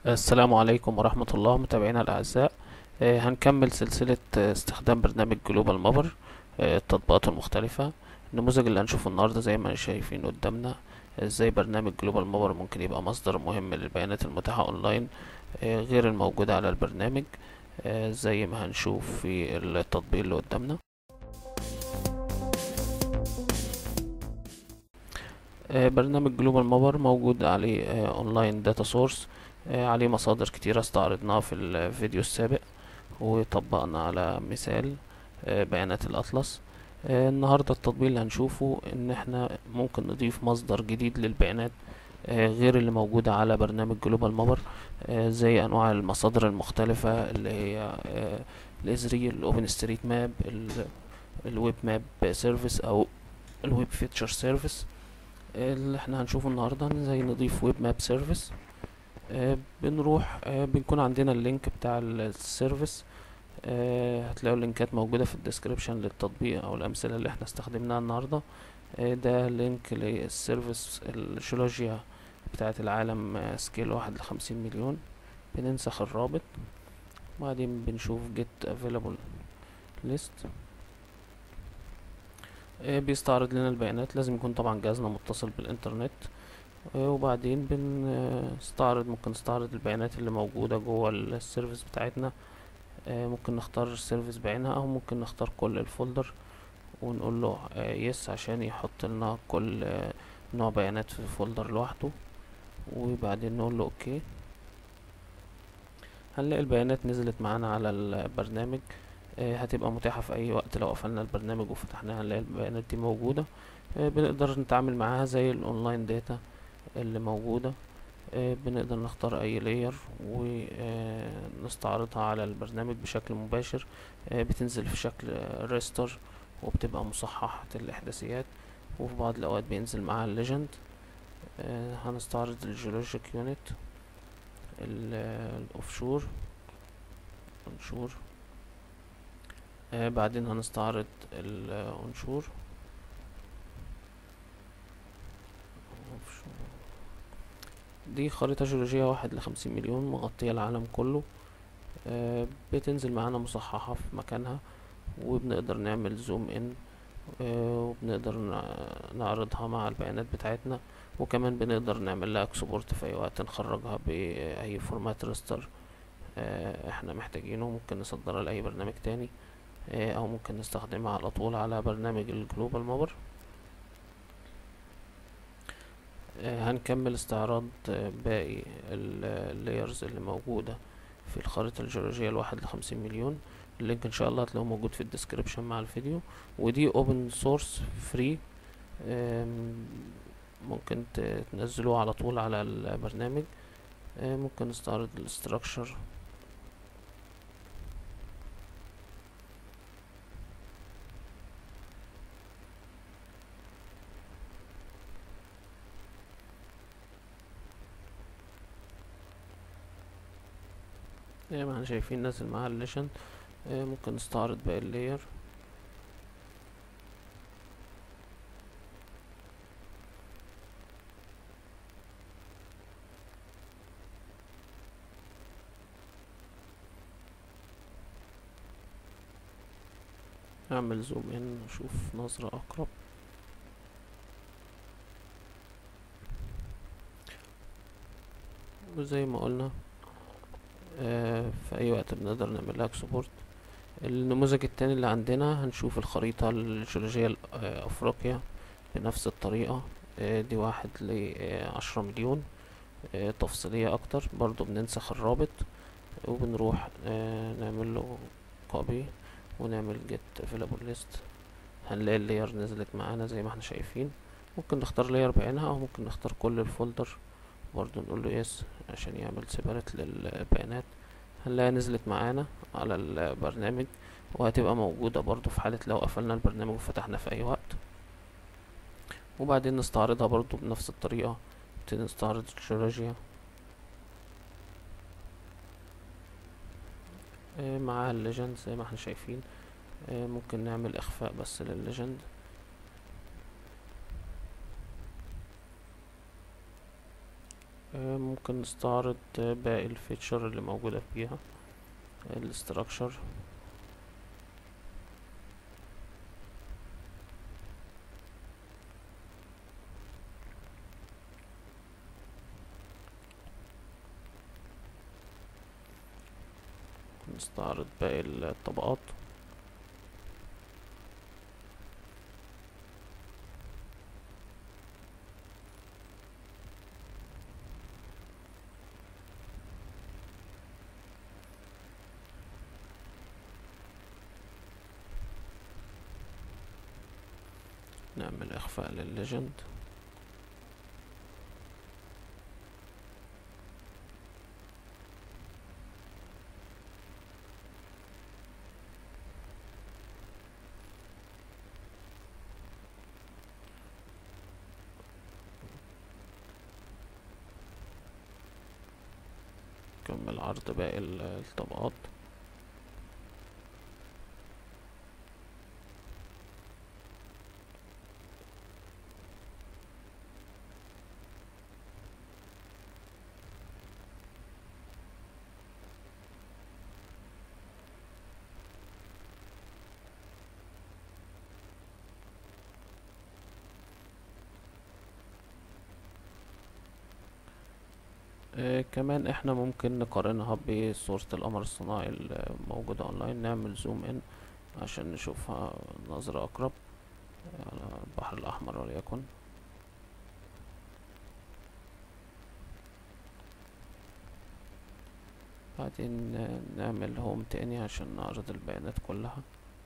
السلام عليكم ورحمة الله متابعينا الأعزاء آه، هنكمل سلسلة آه، استخدام برنامج جلوبال مابر التطبيقات المختلفة النموذج اللي هنشوفه النهاردة زي ما شايفين قدامنا ازاي برنامج جلوبال مابر ممكن يبقى مصدر مهم للبيانات المتاحة اونلاين آه، غير الموجودة على البرنامج آه، زي ما هنشوف في التطبيق اللي قدامنا آه، برنامج جلوبال مابر موجود عليه اونلاين داتا سورس عليه مصادر كتيرة استعرضناها في الفيديو السابق وطبقنا على مثال آه، بيانات الأطلس آه، النهاردة التطبيق اللي هنشوفه إن احنا ممكن نضيف مصدر جديد للبيانات آه، غير اللي موجودة على برنامج جلوبال مابر زي أنواع المصادر المختلفة اللي هي الإزري الأوبن ستريت ماب الويب ماب سيرفيس أو الويب فيتشر سيرفيس اللي احنا هنشوفه النهاردة ازاي نضيف ويب ماب سيرفيس آه بنروح آه بنكون عندنا اللينك بتاع السيرفيس آه هتلاقوا اللينكات موجودة في الديسكريبشن للتطبيق او الامثلة اللي احنا استخدمناها النهاردة آه ده لينك للسيرفيس الجيولوجيا بتاعة العالم آه سكيل واحد لخمسين مليون بننسخ الرابط وبعدين بنشوف get available list آه بيستعرض لنا البيانات لازم يكون طبعا جهازنا متصل بالانترنت وبعدين بنستعرض ممكن نستعرض البيانات اللي موجودة جوه السيرفيس بتاعتنا ممكن نختار السيرفيس بعينها او ممكن نختار كل الفولدر ونقول له يس عشان يحط لنا كل نوع بيانات في فولدر لوحده وبعدين نقول له اوكي هنلاقي البيانات نزلت معانا على البرنامج هتبقى متاحة في اي وقت لو قفلنا البرنامج وفتحناها هنلاقي البيانات دي موجودة بنقدر نتعامل معاها زي الاونلاين داتا اللي موجودة بنقدر نختار اي لاير ونستعرضها على البرنامج بشكل مباشر بتنزل في شكل ريستر وبتبقى مصححة الاحداثيات وفي بعض الاوقات بينزل معاها الليجند هنستعرض الجيولوجيك يونت الاوفشور انشور بعدين هنستعرض الانشور دي خريطة جيولوجية واحد لخمسين مليون مغطية العالم كله آه بتنزل معانا مصححة في مكانها وبنقدر نعمل زوم ان آه وبنقدر نعرضها مع البيانات بتاعتنا وكمان بنقدر نعمل لها اكسبورت في اي وقت نخرجها باي فورمات ريستر آه احنا محتاجينه ممكن نصدرها لاي برنامج تاني او ممكن نستخدمها على طول على برنامج الجلوبال مابر هنكمل استعراض باقي اللايرز اللي موجودة في الخريطة الجيولوجية الواحد لخمسين مليون اللينك ان شاء الله هتلاقوه موجود في الديسكريبشن مع الفيديو ودي اوبن سورس فري ممكن تنزلوه على طول على البرنامج ممكن نستعرض الاستراكشر زي ما احنا شايفين نازل معاها الليشن ممكن نستعرض باقي اللاير نعمل زوم ان نشوف نظرة اقرب وزي ما قلنا آه في اي وقت بنقدر نعمل لها اكسبورت النموذج التاني اللي عندنا هنشوف الخريطة الجيولوجية لأفريقيا بنفس الطريقة آه دي واحد لعشرة مليون آه تفصيلية أكتر برضو بننسخ الرابط وبنروح نعمل له كوبي ونعمل get available list هنلاقي اللاير نزلت معانا زي ما احنا شايفين ممكن نختار لاير بعينها أو ممكن نختار كل الفولدر برضو نقول له يس عشان يعمل سيبريت للبيانات هنلاقيها نزلت معانا على البرنامج وهتبقى موجودة برضو في حالة لو قفلنا البرنامج وفتحنا في أي وقت وبعدين نستعرضها برضو بنفس الطريقة نستعرض الجيولوجيا معاها الليجند زي ما احنا شايفين ممكن نعمل إخفاء بس للليجند آه، ممكن نستعرض آه، باقي الفيتشر اللي موجودة فيها الاستراكشر نستعرض باقي الطبقات نعمل اخفاء للليجند نكمل عرض باقي ال- الطبقات آه، كمان احنا ممكن نقارنها بصورة القمر الصناعي الموجودة اونلاين نعمل زوم ان عشان نشوفها نظرة اقرب على البحر الاحمر وليكن بعدين آه، نعمل هوم تاني عشان نعرض البيانات كلها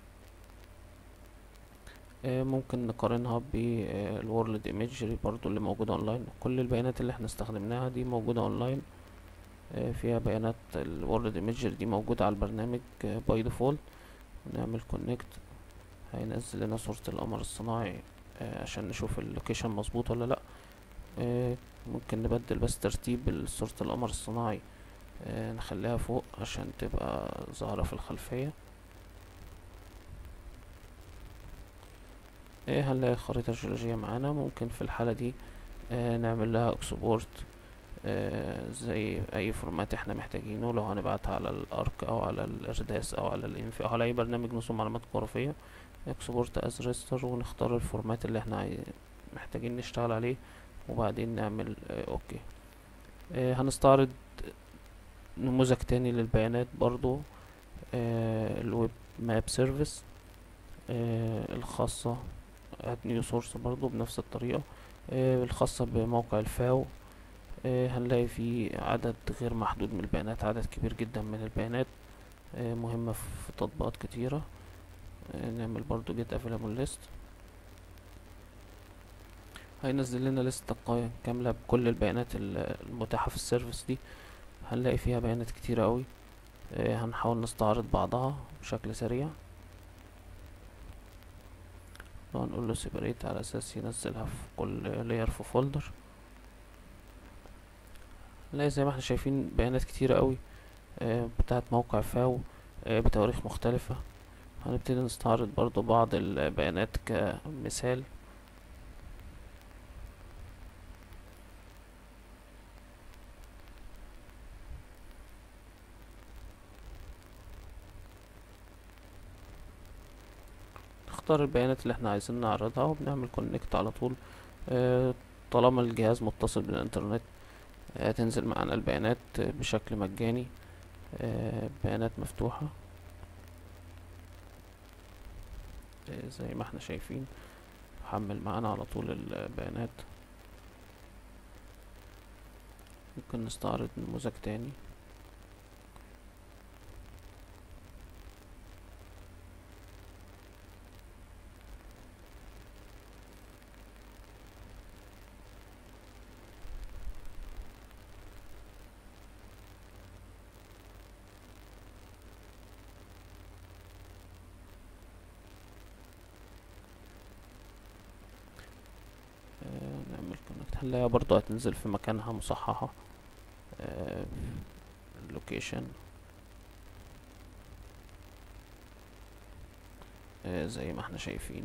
آه، ممكن نقارنها بالورلد ايميجري برضو اللي موجودة اونلاين كل البيانات اللي احنا استخدمناها دي موجودة اونلاين آه، فيها بيانات الورلد ايميجري دي موجودة على البرنامج باي ديفولت نعمل كونكت هينزل لنا صورة القمر الصناعي آه، عشان نشوف اللوكيشن مظبوط ولا لا آه، ممكن نبدل بس ترتيب صورة القمر الصناعي آه، نخليها فوق عشان تبقى ظاهرة في الخلفية ايه هنلاقي الخريطة الجيولوجية معانا ممكن في الحالة دي آه نعمل لها اكسبورت آه زي اي فورمات احنا محتاجينه لو هنبعتها على الارك او على الارداس او على الانف او على اي برنامج نصب معلومات جغرافية اكسبورت از ريستر ونختار الفورمات اللي احنا عاي- محتاجين نشتغل عليه وبعدين نعمل آه اوكي آه هنستعرض نموذج تاني للبيانات برضو آه الويب ماب سيرفيس آه الخاصة اد نيو سورس برضو بنفس الطريقة آه الخاصة بموقع الفاو آه هنلاقي فيه عدد غير محدود من البيانات عدد كبير جدا من البيانات آه مهمة في تطبيقات كتيرة آه نعمل برضو get available list هينزل لنا لستة قا- كاملة بكل البيانات ال- المتاحة في السيرفيس دي هنلاقي فيها بيانات كتيرة قوي آه هنحاول نستعرض بعضها بشكل سريع وهنقول له separate على اساس ينزلها في كل layer في فولدر نلاقي زي ما احنا شايفين بيانات كتيرة قوي آه، بتاعت موقع فاو آه، بتواريخ مختلفة هنبتدي نستعرض برضو بعض البيانات كمثال نختار البيانات اللي احنا عايزين نعرضها وبنعمل كونكت على طول آه، طالما الجهاز متصل بالانترنت آه، تنزل معانا البيانات آه، بشكل مجاني آه، بيانات مفتوحة آه، زي ما احنا شايفين حمل معانا على طول البيانات ممكن نستعرض نموذج تاني آه، نعمل كونكت هنلاقيها برضو هتنزل في مكانها مصححة اللوكيشن زي ما احنا شايفين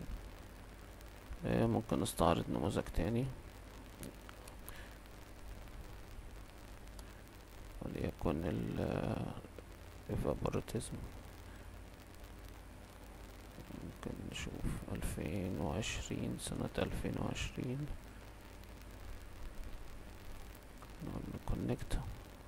آه، ممكن نستعرض نموذج تاني وليكن ال evaporatism ممكن نشوف ألفين وعشرين سنة ألفين وعشرين نكونكت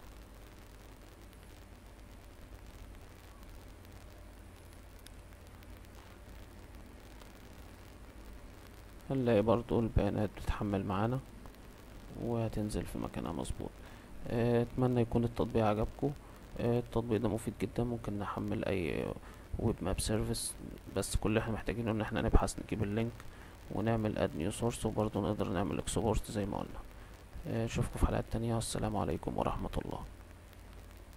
هنلاقي برضو البيانات بتتحمل معانا وهتنزل في مكانها مظبوط آه، اتمنى يكون التطبيق عجبكم آه، التطبيق ده مفيد جدا ممكن نحمل اي ويب ماب سيرفيس بس كل اللي احنا محتاجينه ان احنا نبحث نجيب اللينك ونعمل اد نيو سورس وبرضه نقدر نعمل اكسبورت زي ما قلنا آه، اشوفكم في حلقات تانية والسلام عليكم ورحمة الله